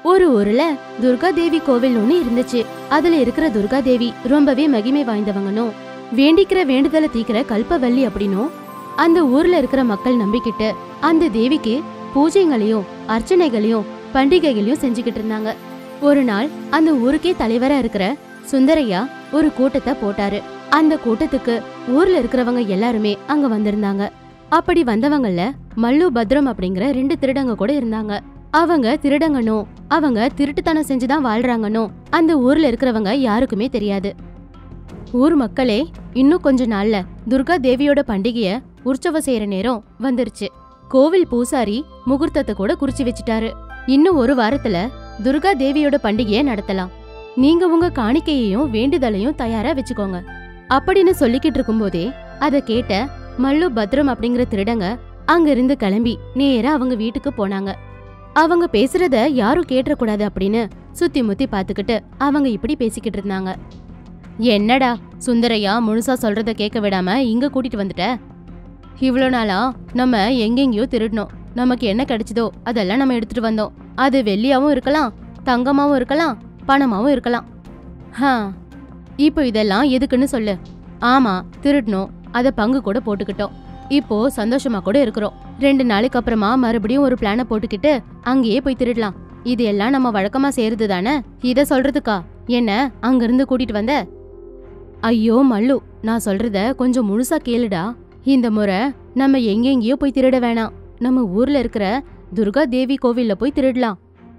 ஒரு ஊர்ல துர்கா தேவி கோவில் ஒண்ணு இருந்துச்சு அதுல இருக்கிற துர்கா தேவி ரொம்பவே மகிமை வாய்ந்தவங்கனும் வேண்டிக்கிற வேண்டுதலை தீக்கிற கல்பவல்லி அப்படின்னும் அந்த ஊர்ல இருக்கிற மக்கள் நம்பிக்கிட்டு அந்த தேவிக்கு பூஜைகளையும் அர்ச்சனைகளையும் பண்டிகைகளையும் செஞ்சுக்கிட்டு இருந்தாங்க ஒரு நாள் அந்த ஊருக்கே தலைவரா இருக்கிற சுந்தரையா ஒரு கூட்டத்தை போட்டாரு அந்த கூட்டத்துக்கு ஊர்ல இருக்கிறவங்க எல்லாருமே அங்க வந்திருந்தாங்க அப்படி வந்தவங்கல்ல மல்லு பத்ரம் அப்படிங்கிற ரெண்டு திருடங்க கூட இருந்தாங்க அவங்க திருடங்கனோ அவங்க திருட்டுத்தனம் செஞ்சுதான் வாழ்றாங்கனோ அந்த ஊர்ல இருக்கிறவங்க யாருக்குமே தெரியாது ஊர் மக்களே இன்னும் கொஞ்ச நாள்ல துர்கா தேவியோட பண்டிகைய உற்சவம் செய்யற நேரம் வந்துருச்சு கோவில் பூசாரி முகூர்த்தத்தை கூட குறிச்சு வச்சுட்டாரு இன்னும் ஒரு வாரத்துல துர்கா தேவியோட பண்டிகைய நடத்தலாம் நீங்க உங்க காணிக்கையையும் வேண்டுதலையும் தயாரா வச்சுக்கோங்க அப்படின்னு சொல்லிக்கிட்டு இருக்கும்போதே அத கேட்ட மல்லு பத்ரம் அப்படிங்கிற திருடங்க அங்க இருந்து கிளம்பி நேரா அவங்க வீட்டுக்கு போனாங்க அவங்க பேசுறத யாரும் கேட்டக்கூடாது அப்படின்னு சுத்தி முத்தி பாத்துக்கிட்டு அவங்க இப்படி பேசிக்கிட்டு இருந்தாங்க என்னடா சுந்தரையா முழுசா சொல்றத கேட்க விடாம இங்க கூட்டிட்டு வந்துட்ட இவ்வளோ நாளா நம்ம எங்கெங்கேயோ திருடணும் நமக்கு என்ன கிடைச்சதோ அதெல்லாம் நம்ம எடுத்துட்டு வந்தோம் அது வெள்ளியாவும் இருக்கலாம் தங்கமாவும் இருக்கலாம் பணமாவும் இருக்கலாம் ஹா இப்போ இதெல்லாம் எதுக்குன்னு சொல்லு ஆமா திருடணும் அத பங்கு கூட போட்டுக்கிட்டோம் இப்போ சந்தோஷமா கூட இருக்கிறோம் ரெண்டு நாளைக்கு அப்புறமா மறுபடியும் ஒரு பிளான போட்டுக்கிட்டு அங்கேயே போய் திருடலாம் இது எல்லாம் நம்ம வழக்கமா செய்யறது தானே இத சொல்றதுக்கா என்ன அங்கிருந்து கூட்டிட்டு வந்த ஐயோ மல்லு நான் சொல்றத கொஞ்சம் முழுசா கேளுடா இந்த முறை நம்ம எங்கெங்கேயோ போய் திருட வேணாம் நம்ம ஊர்ல இருக்கிற துர்கா தேவி கோவில்ல போய் திருடலாம்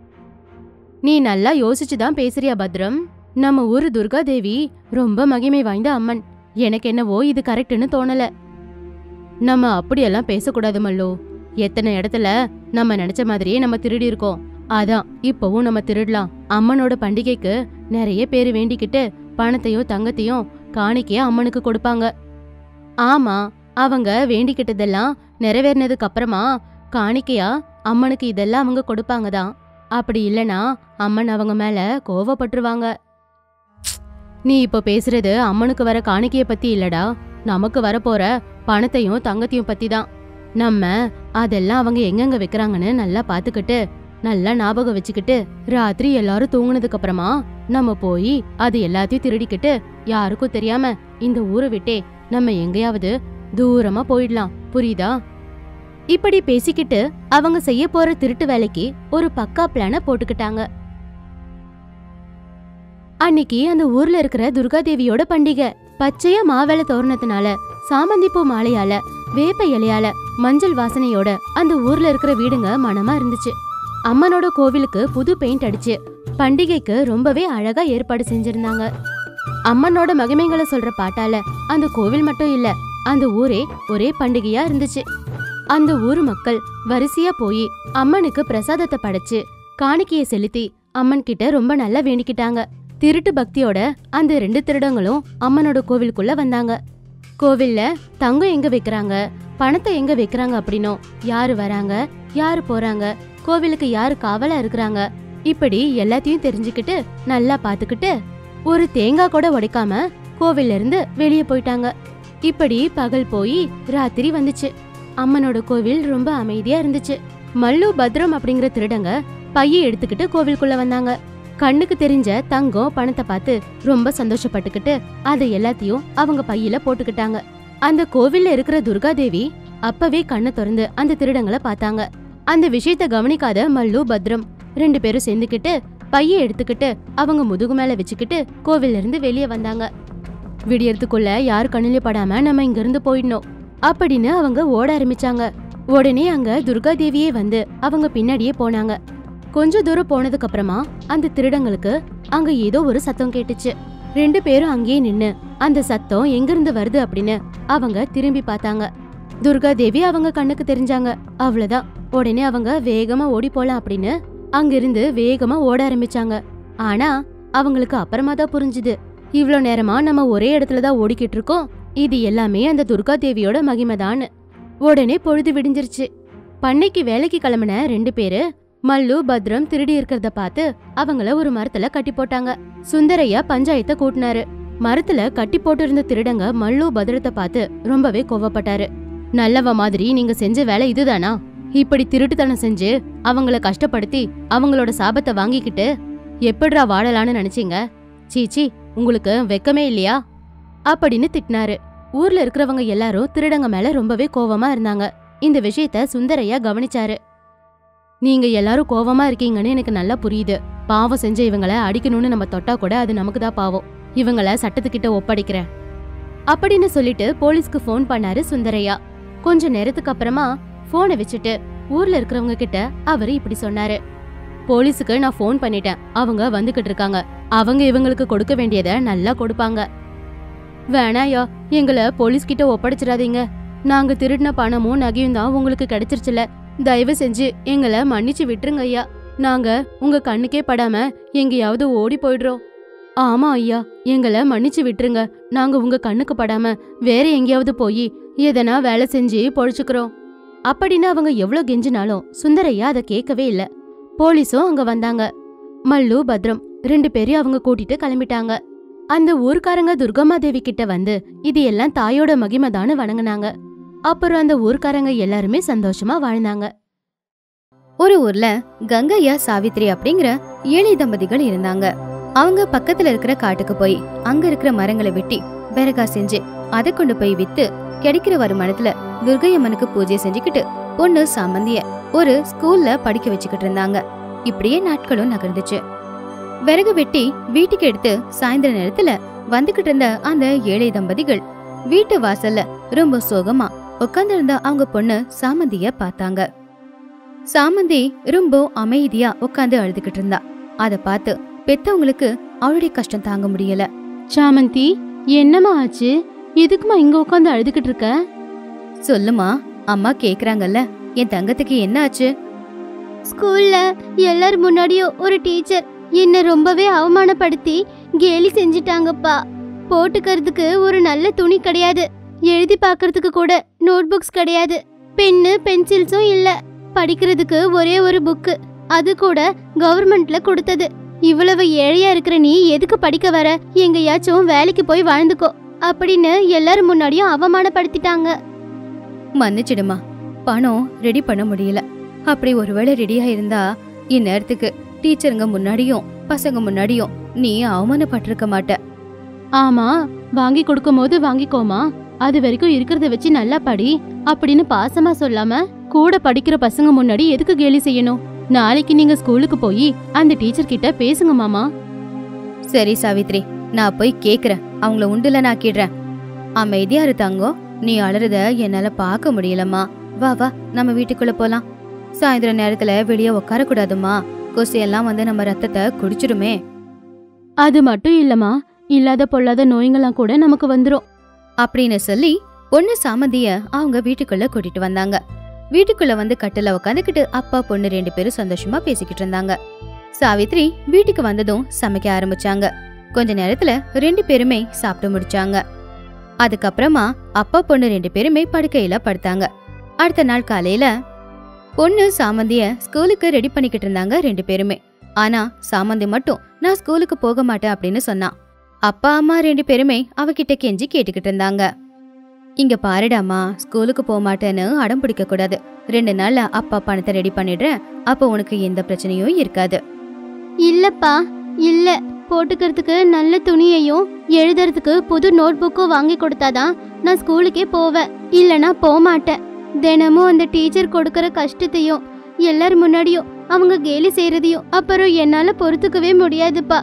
நீ நல்லா யோசிச்சு தான் பேசுறியா பத்ரம் நம்ம ஊரு துர்கா தேவி ரொம்ப மகிமை வாய்ந்த அம்மன் எனக்கு என்னவோ இது கரெக்ட்னு தோணல நம்ம அப்படியெல்லாம் பேசக்கூடாது மல்லு எத்தனை இடத்துல நம்ம நினைச்ச மாதிரியே நம்ம திருடி இருக்கோம் அதான் இப்பவும் நம்ம திருடலாம் அம்மனோட பண்டிகைக்கு நிறைய பேர் வேண்டிக்கிட்டு பணத்தையும் தங்கத்தையும் காணிக்கையா அம்மனுக்கு கொடுப்பாங்க ஆமா அவங்க வேண்டிக்கிட்டதெல்லாம் நிறைவேறினதுக்கு அப்புறமா காணிக்கையா அம்மனுக்கு இதெல்லாம் அவங்க கொடுப்பாங்க தான் அப்படி இல்லனா அம்மன் அவங்க மேல கோவப்பட்டுருவாங்க நீ இப்போ பேசுறது அம்மனுக்கு வர காணிக்கைய பத்தி இல்லடா நமக்கு வரப்போற பணத்தையும் தங்கத்தையும் பத்தி தான் நம்ம அதெல்லாம் அவங்க எங்கெங்க வைக்கிறாங்கன்னு நல்லா பாத்துக்கிட்டு நல்லா ஞாபகம் வச்சுக்கிட்டு ராத்திரி எல்லாரும் தூங்குனதுக்கு அப்புறமா நம்ம போய் அது எல்லாத்தையும் திருடிக்கிட்டு யாருக்கும் தெரியாம இந்த ஊரை விட்டே நம்ம எங்கேயாவது தூரமா போயிடலாம் புரியுதா இப்படி பேசிக்கிட்டு அவங்க செய்ய போற திருட்டு வேலைக்கு ஒரு பக்கா பிளான போட்டுக்கிட்டாங்க அன்னைக்கு அந்த ஊர்ல இருக்கிற துர்காதேவியோட பண்டிகை பச்சையா மாவேல தோரணத்தினால சாமந்தி பூ மாலையால வேப்ப இலையால மஞ்சள் வாசனையோட அந்த ஊர்ல இருக்கிற வீடுங்க மனமா இருந்துச்சு அம்மனோட கோவிலுக்கு புது பெயிண்ட் அடிச்சு பண்டிகைக்கு ரொம்பவே அழகா ஏற்பாடு செஞ்சிருந்தாங்க அம்மனோட மகிமைகளை சொல்ற பாட்டால அந்த கோவில் மட்டும் இல்ல அந்த ஊரே ஒரே பண்டிகையா இருந்துச்சு அந்த ஊர் மக்கள் வரிசையா போய் அம்மனுக்கு பிரசாதத்தை படைச்சு காணிக்கைய செலுத்தி அம்மன் கிட்ட ரொம்ப நல்லா வேண்டிக்கிட்டாங்க திருட்டு பக்தியோட அந்த ரெண்டு திருடங்களும் அம்மனோட கோவிலுக்குள்ள வந்தாங்க கோவில்ல தங்கம் எங்க வைக்கிறாங்க பணத்தை எங்க வைக்கிறாங்க அப்படின்னும் யாரு வராங்க யாரு போறாங்க கோவிலுக்கு யாரு காவலா இருக்கிறாங்க இப்படி எல்லாத்தையும் தெரிஞ்சுக்கிட்டு நல்லா பாத்துக்கிட்டு ஒரு தேங்காய் கூட உடைக்காம கோவில்ல இருந்து வெளியே போயிட்டாங்க இப்படி பகல் போய் ராத்திரி வந்துச்சு அம்மனோட கோவில் ரொம்ப அமைதியா இருந்துச்சு மல்லு பத்ரம் அப்படிங்கிற திருடங்க பையை எடுத்துக்கிட்டு கோவிலுக்குள்ள வந்தாங்க கண்ணுக்கு தெரிஞ்ச தங்கம் பணத்தை பார்த்து ரொம்ப சந்தோஷப்பட்டுக்கிட்டு அதை எல்லாத்தையும் அவங்க பையில போட்டுக்கிட்டாங்க அந்த கோவில்ல இருக்கிற துர்காதேவி அப்பவே கண்ணை திறந்து அந்த திருடங்களை பார்த்தாங்க அந்த விஷயத்த கவனிக்காத மல்லு பத்ரம் ரெண்டு பேரும் சேர்ந்துக்கிட்டு பையை எடுத்துக்கிட்டு அவங்க முதுகு மேல வச்சுக்கிட்டு கோவில்ல இருந்து வெளியே வந்தாங்க விடியறதுக்குள்ள யார் கண்ணிலே படாம நம்ம இங்க இருந்து போயிடணும் அப்படின்னு அவங்க ஓட ஆரம்பிச்சாங்க உடனே அங்க துர்கா தேவியே வந்து அவங்க பின்னாடியே போனாங்க கொஞ்ச தூரம் போனதுக்கு அப்புறமா அந்த திருடங்களுக்கு அங்க ஏதோ ஒரு சத்தம் கேட்டுச்சு ரெண்டு பேரும் அங்கேயே நின்னு அந்த சத்தம் எங்கிருந்து வருது அப்படின்னு அவங்க திரும்பி பார்த்தாங்க துர்கா தேவி அவங்க கண்ணுக்கு தெரிஞ்சாங்க அவ்வளவுதான் உடனே அவங்க வேகமா ஓடி போலாம் அப்படின்னு அங்கிருந்து வேகமா ஓட ஆரம்பிச்சாங்க ஆனா அவங்களுக்கு அப்புறமா தான் புரிஞ்சுது இவ்ளோ நேரமா நம்ம ஒரே இடத்துல தான் ஓடிக்கிட்டு இருக்கோம் இது எல்லாமே அந்த துர்கா தேவியோட மகிமைதான்னு உடனே பொழுது விடிஞ்சிருச்சு பண்ணைக்கு வேலைக்கு கிளம்பின ரெண்டு பேரு மல்லு பத்ரம் திருடி இருக்கிறத பார்த்து அவங்கள ஒரு மரத்துல கட்டி போட்டாங்க சுந்தரையா பஞ்சாயத்தை கூட்டினாரு மரத்துல கட்டி போட்டு இருந்த திருடங்க மல்லு பத்ரத்தை பார்த்து ரொம்பவே கோவப்பட்டாரு நல்லவ மாதிரி நீங்க செஞ்ச வேலை இதுதானா இப்படி திருட்டுத்தனம் செஞ்சு அவங்கள கஷ்டப்படுத்தி அவங்களோட சாபத்தை வாங்கிக்கிட்டு எப்படிரா வாழலான்னு நினைச்சீங்க சீச்சி உங்களுக்கு வெக்கமே இல்லையா அப்படின்னு திட்டினாரு ஊர்ல இருக்கிறவங்க எல்லாரும் திருடங்க மேல ரொம்பவே கோவமா இருந்தாங்க இந்த விஷயத்த சுந்தரையா கவனிச்சாரு நீங்க எல்லாரும் கோவமா இருக்கீங்கன்னு எனக்கு நல்லா புரியுது பாவம் செஞ்ச இவங்கள அடிக்கணும்னு நம்ம தொட்டா கூட அது நமக்கு தான் பாவம் இவங்கள சட்டத்துக்கிட்ட ஒப்படைக்கிறேன் அப்படின்னு சொல்லிட்டு போலீஸ்க்கு ஃபோன் பண்ணாரு சுந்தரையா கொஞ்ச நேரத்துக்கு அப்புறமா போனை வச்சுட்டு ஊர்ல இருக்கிறவங்க கிட்ட அவரு இப்படி சொன்னாரு போலீஸுக்கு நான் ஃபோன் பண்ணிட்டேன் அவங்க வந்துகிட்டு இருக்காங்க அவங்க இவங்களுக்கு கொடுக்க வேண்டியதை நல்லா கொடுப்பாங்க வேணாயா எங்களை போலீஸ் கிட்ட ஒப்படைச்சிடாதீங்க நாங்க திருடின பணமும் நகையும் தான் உங்களுக்கு கிடைச்சிருச்சுல தயவு செஞ்சு எங்களை மன்னிச்சு விட்டுருங்க ஐயா நாங்க உங்க கண்ணுக்கே படாம எங்கேயாவது ஓடி போயிடுறோம் ஆமா ஐயா எங்களை மன்னிச்சு விட்டுருங்க நாங்க உங்க கண்ணுக்கு படாம வேற எங்கேயாவது போய் எதனா வேலை செஞ்சு பொழைச்சுக்கிறோம் அப்படின்னு அவங்க எவ்ளோ கெஞ்சினாலும் சுந்தரையா அதை கேட்கவே இல்ல போலீஸும் அங்க வந்தாங்க மல்லு பத்ரம் ரெண்டு பேரையும் அவங்க கூட்டிட்டு கிளம்பிட்டாங்க அந்த ஊர்க்காரங்க துர்கம்மா தேவி கிட்ட வந்து இது எல்லாம் தாயோட மகிமைதான்னு வணங்குனாங்க அப்புறம் அந்த ஊர்க்காரங்க எல்லாருமே சந்தோஷமா வாழ்ந்தாங்க ஒரு ஊர்ல கங்கையா சாவித்ரி அப்படிங்கிற ஏழை தம்பதிகள் இருந்தாங்க அவங்க பக்கத்துல இருக்கிற காட்டுக்கு போய் அங்க இருக்கிற மரங்களை வெட்டி விறகா செஞ்சு அதை கொண்டு போய் வித்து கிடைக்கிற வருமானத்துல துர்கையம்மனுக்கு பூஜை செஞ்சுக்கிட்டு பொண்ணு சாமந்திய ஒரு ஸ்கூல்ல படிக்க வச்சுக்கிட்டு இருந்தாங்க இப்படியே நாட்களும் நகர்ந்துச்சு விறகு வெட்டி வீட்டுக்கு எடுத்து சாயந்தர நேரத்துல வந்துகிட்டு இருந்த அந்த ஏழை தம்பதிகள் வீட்டு வாசல்ல ரொம்ப சோகமா உட்கார்ந்திருந்த அவங்க பொண்ணு சாமந்திய பார்த்தாங்க சாமந்தி ரொம்ப அமைதியா உட்கார்ந்து அழுதுகிட்டு இருந்தா அத பார்த்து பெத்தவங்களுக்கு அவளுடைய கஷ்டம் தாங்க முடியல சாமந்தி என்னம்மா ஆச்சு எதுக்குமா இங்க உட்காந்து அழுதுகிட்டு இருக்க சொல்லுமா அம்மா கேக்குறாங்கல்ல என் தங்கத்துக்கு என்ன ஆச்சு ஸ்கூல்ல எல்லார் முன்னாடியும் ஒரு டீச்சர் என்ன ரொம்பவே அவமானப்படுத்தி கேலி செஞ்சிட்டாங்கப்பா போட்டுக்கிறதுக்கு ஒரு நல்ல துணி கிடையாது எழுதி பார்க்கறதுக்கு கூட நோட் புக்ஸ் கிடையாது பென்னு பென்சில்ஸும் இல்ல படிக்கிறதுக்கு ஒரே ஒரு புக்கு அது கூட கவர்மெண்ட்ல கொடுத்தது இவ்வளவு ஏழையா இருக்கிற நீ எதுக்கு படிக்க வர எங்கேயாச்சும் வேலைக்கு போய் வாழ்ந்துக்கோ அப்படின்னு எல்லாரும் முன்னாடியும் அவமானப்படுத்திட்டாங்க மன்னிச்சிடுமா பணம் ரெடி பண்ண முடியல அப்படி ஒருவேளை ரெடியா இருந்தா இந்நேரத்துக்கு டீச்சருங்க முன்னாடியும் பசங்க முன்னாடியும் நீ அவமானப்பட்டிருக்க மாட்ட ஆமா வாங்கி கொடுக்கும் போது வாங்கிக்கோமா அது வரைக்கும் இருக்கிறத வச்சு நல்லா படி அப்படின்னு பாசமா சொல்லாம கூட படிக்கிற பசங்க முன்னாடி எதுக்கு கேலி செய்யணும் நாளைக்கு நீங்க ஸ்கூலுக்கு போய் அந்த டீச்சர் கிட்ட பேசுங்க மாமா சரி சாவித்ரி நான் போய் கேக்குறேன் அவங்கள உண்டுல நாக்கிடுறேன் அமைதியா இருத்தாங்கோ நீ அலறத என்னால பார்க்க முடியலம்மா வா வா நம்ம வீட்டுக்குள்ள போலாம் சாயந்தர நேரத்துல வெளியே உட்கார கூடாதுமா கொசு எல்லாம் வந்து நம்ம ரத்தத்தை குடிச்சிடுமே அது மட்டும் இல்லம்மா இல்லாத பொல்லாத நோய்ங்கெல்லாம் கூட நமக்கு வந்துரும் அப்படின்னு சொல்லி பொண்ணு சாமந்திய அவங்க வீட்டுக்குள்ள கூட்டிட்டு வந்தாங்க வீட்டுக்குள்ள வந்து கட்டில உட்காந்துக்கிட்டு அப்பா பொண்ணு ரெண்டு பேரும் சந்தோஷமா பேசிக்கிட்டு இருந்தாங்க சாவித்ரி வீட்டுக்கு வந்ததும் சமைக்க ஆரம்பிச்சாங்க கொஞ்ச நேரத்துல ரெண்டு பேருமே சாப்பிட்டு முடிச்சாங்க அதுக்கப்புறமா அப்பா பொண்ணு ரெண்டு பேருமே படுக்கையில படுத்தாங்க அடுத்த நாள் காலையில பொண்ணு சாமந்திய ஸ்கூலுக்கு ரெடி பண்ணிக்கிட்டு இருந்தாங்க ரெண்டு பேருமே ஆனா சாமந்தி மட்டும் நான் ஸ்கூலுக்கு போக மாட்டேன் அப்படின்னு சொன்னான் அப்பா அம்மா ரெண்டு பேருமே அவகிட்ட கெஞ்சி கேட்டுக்கிட்டு இருந்தாங்க இங்க பாருடாமா ஸ்கூலுக்கு போக மாட்டேன்னு அடம் பிடிக்க கூடாது ரெண்டு நாள்ல அப்பா பணத்தை ரெடி பண்ணிடுறேன் அப்போ உனக்கு எந்த பிரச்சனையும் இருக்காது இல்லப்பா இல்ல போட்டுக்கிறதுக்கு நல்ல துணியையும் எழுதுறதுக்கு புது நோட் புக்கும் வாங்கி கொடுத்தாதான் நான் ஸ்கூலுக்கே போவேன் இல்லனா போக மாட்டேன் தினமும் அந்த டீச்சர் கொடுக்கற கஷ்டத்தையும் எல்லார் முன்னாடியும் அவங்க கேலி செய்யறதையும் அப்புறம் என்னால பொறுத்துக்கவே முடியாதுப்பா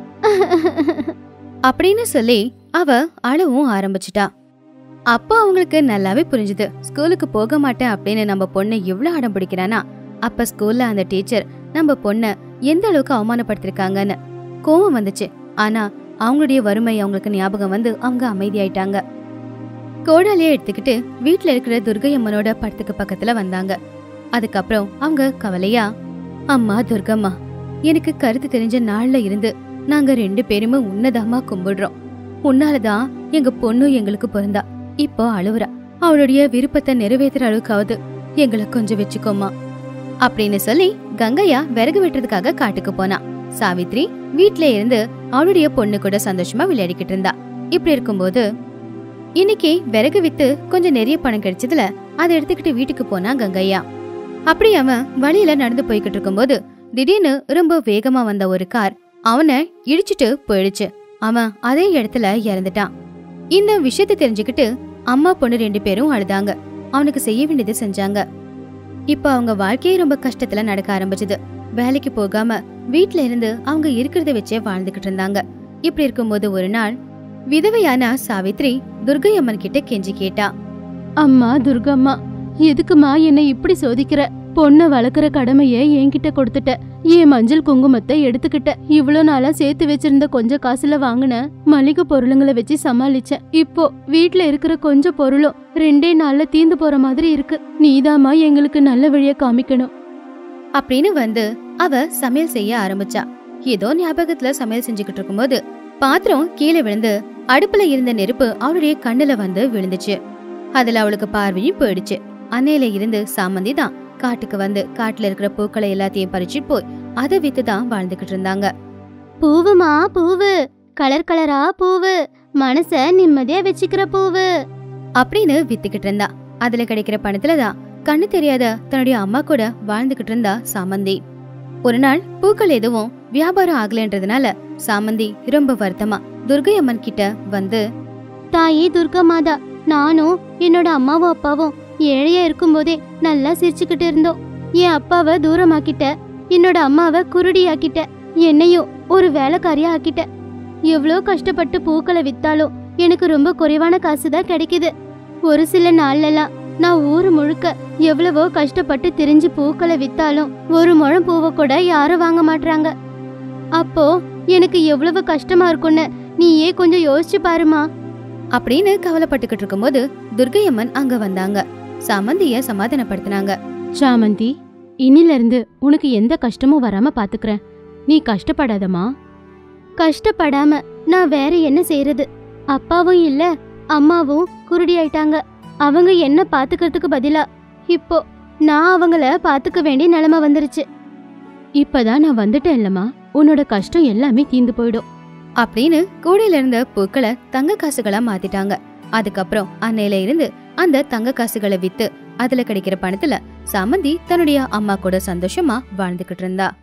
அப்படின்னு சொல்லி அவ அழவும் ஆரம்பிச்சிட்டா அப்போ அவங்களுக்கு நல்லாவே புரிஞ்சுது ஸ்கூலுக்கு போக மாட்டேன் அப்படின்னு நம்ம பொண்ணு எவ்வளவு அடம் பிடிக்கிறானா அப்ப ஸ்கூல்ல அந்த டீச்சர் நம்ம பொண்ண எந்த அளவுக்கு அவமானப்படுத்திருக்காங்கன்னு கோவம் வந்துச்சு ஆனா அவங்களுடைய வறுமை அவங்களுக்கு ஞாபகம் வந்து அவங்க அமைதியாயிட்டாங்க கோடாலியை எடுத்துக்கிட்டு வீட்ல இருக்கிற துர்கையம்மனோட படத்துக்கு பக்கத்துல வந்தாங்க அதுக்கப்புறம் அவங்க கவலையா அம்மா துர்கம்மா எனக்கு கருத்து தெரிஞ்ச நாள்ல இருந்து நாங்க ரெண்டு பேருமே உன்னதாமா கும்பிடுறோம் உன்னாலதான் எங்க பொண்ணு எங்களுக்கு பிறந்தா இப்போ அழுவுறா அவளுடைய விருப்பத்தை நிறைவேற்றுற அளவுக்காவது எங்களை கொஞ்சம் வச்சுக்கோமா அப்படின்னு சொல்லி கங்கையா விறகு வெட்டுறதுக்காக காட்டுக்கு போனா சாவித்ரி வீட்ல இருந்து அவளுடைய பொண்ணு கூட சந்தோஷமா விளையாடிக்கிட்டு இருந்தா இப்படி இருக்கும்போது இன்னைக்கு விறகு வித்து கொஞ்சம் நிறைய பணம் கிடைச்சதுல அதை எடுத்துக்கிட்டு வீட்டுக்கு போனா கங்கையா அப்படி அவன் வழியில நடந்து போய்கிட்டு இருக்கும்போது திடீர்னு ரொம்ப வேகமா வந்த ஒரு கார் அவனை இடிச்சிட்டு போயிடுச்சு அவன் அதே இடத்துல இறந்துட்டான் இந்த விஷயத்தை தெரிஞ்சுக்கிட்டு அம்மா பொண்ணு ரெண்டு பேரும் அழுதாங்க அவனுக்கு செய்ய வேண்டியதை செஞ்சாங்க இப்ப அவங்க வாழ்க்கையே ரொம்ப கஷ்டத்துல நடக்க ஆரம்பிச்சது வேலைக்கு போகாம வீட்ல இருந்து அவங்க இருக்கிறத வச்சே வாழ்ந்துகிட்டு இருந்தாங்க இப்படி இருக்கும்போது ஒரு நாள் விதவையான சாவித்ரி துர்கை அம்மன் கிட்ட கெஞ்சி கேட்டா அம்மா துர்கம்மா எதுக்குமா என்னை இப்படி சோதிக்கிற பொண்ணை வளர்க்குற கடமைய என்கிட்ட கொடுத்துட்ட என் மஞ்சள் குங்குமத்தை எடுத்துக்கிட்ட இவ்வளோ நாளா சேர்த்து வச்சிருந்த கொஞ்ச காசுல வாங்கின மளிகை பொருளுங்களை வச்சு சமாளிச்சேன் இப்போ வீட்ல இருக்கிற கொஞ்ச பொருளும் ரெண்டே நாள்ல தீந்து போற மாதிரி இருக்கு நீதாம்மா எங்களுக்கு நல்ல வழிய காமிக்கணும் அப்படின்னு வந்து அவ சமையல் செய்ய ஆரம்பிச்சா ஏதோ ஞாபகத்துல சமையல் செஞ்சுக்கிட்டு இருக்கும்போது பாத்திரம் கீழே விழுந்து அடுப்புல இருந்த நெருப்பு அவளுடைய கண்ணுல வந்து விழுந்துச்சு அதுல அவளுக்கு பார்வையும் போயிடுச்சு அன்னையில இருந்து சாமந்தி தான் காட்டுக்கு வந்து காட்டுல இருக்கிற பூக்களை எல்லாத்தையும் பறிச்சு போய் அதை வித்து தான் வாழ்ந்துகிட்டு இருந்தாங்க பூவுமா பூவு கலர் கலரா பூவு மனச நிம்மதியா வச்சுக்கிற பூவு அப்படின்னு வித்துக்கிட்டு இருந்தா அதுல கிடைக்கிற பணத்துல தான் கண்ணு தெரியாத தன்னுடைய அம்மா கூட வாழ்ந்துகிட்டு இருந்தா சாமந்தி ஒரு நாள் பூக்கள் எதுவும் வியாபாரம் ஆகலன்றதுனால சாமந்தி ரொம்ப வருத்தமா துர்கை அம்மன் கிட்ட வந்து தாயே துர்கா மாதா நானும் என்னோட அம்மாவும் அப்பாவும் ஏழையா இருக்கும்போதே நல்லா சிரிச்சுக்கிட்டு இருந்தோம் என் அப்பாவை தூரமாக்கிட்ட என்னோட அம்மாவை குருடியாக்கிட்ட என்னையும் ஒரு வேலைக்காரியா ஆக்கிட்ட எவ்வளோ கஷ்டப்பட்டு பூக்களை வித்தாலும் எனக்கு ரொம்ப குறைவான காசு தான் கிடைக்குது ஒரு சில நாள்லலாம் நான் ஊர் முழுக்க எவ்வளவோ கஷ்டப்பட்டு திரிஞ்சு பூக்களை வித்தாலும் ஒரு முழம் பூவை கூட யாரும் வாங்க மாட்றாங்க அப்போ எனக்கு எவ்வளவு கஷ்டமா இருக்கும்னு நீயே கொஞ்சம் யோசிச்சு பாருமா அப்படின்னு கவலைப்பட்டுக்கிட்டு இருக்கும்போது துர்கை அம்மன் அங்க வந்தாங்க சாமந்திய சமாதானப்படுத்தினாங்க சாமந்தி இன்னில இருந்து உனக்கு எந்த கஷ்டமும் வராம பாத்துக்கிறேன் நீ கஷ்டப்படாதம்மா கஷ்டப்படாம நான் வேற என்ன செய்யறது அப்பாவும் இல்ல அம்மாவும் குருடி ஆயிட்டாங்க அவங்க என்ன பாத்துக்கிறதுக்கு பதிலா இப்போ நான் அவங்கள பாத்துக்க வேண்டிய நிலைமை வந்துருச்சு இப்பதான் நான் வந்துட்டேன் இல்லம்மா உன்னோட கஷ்டம் எல்லாமே தீந்து போயிடும் அப்படின்னு கூடையில இருந்த பூக்களை தங்க காசுகளா மாத்திட்டாங்க அதுக்கப்புறம் அன்னையில இருந்து அந்த தங்க காசுகளை வித்து அதுல கிடைக்கிற பணத்துல சாமந்தி தன்னுடைய அம்மா கூட சந்தோஷமா வாழ்ந்துகிட்டு இருந்தா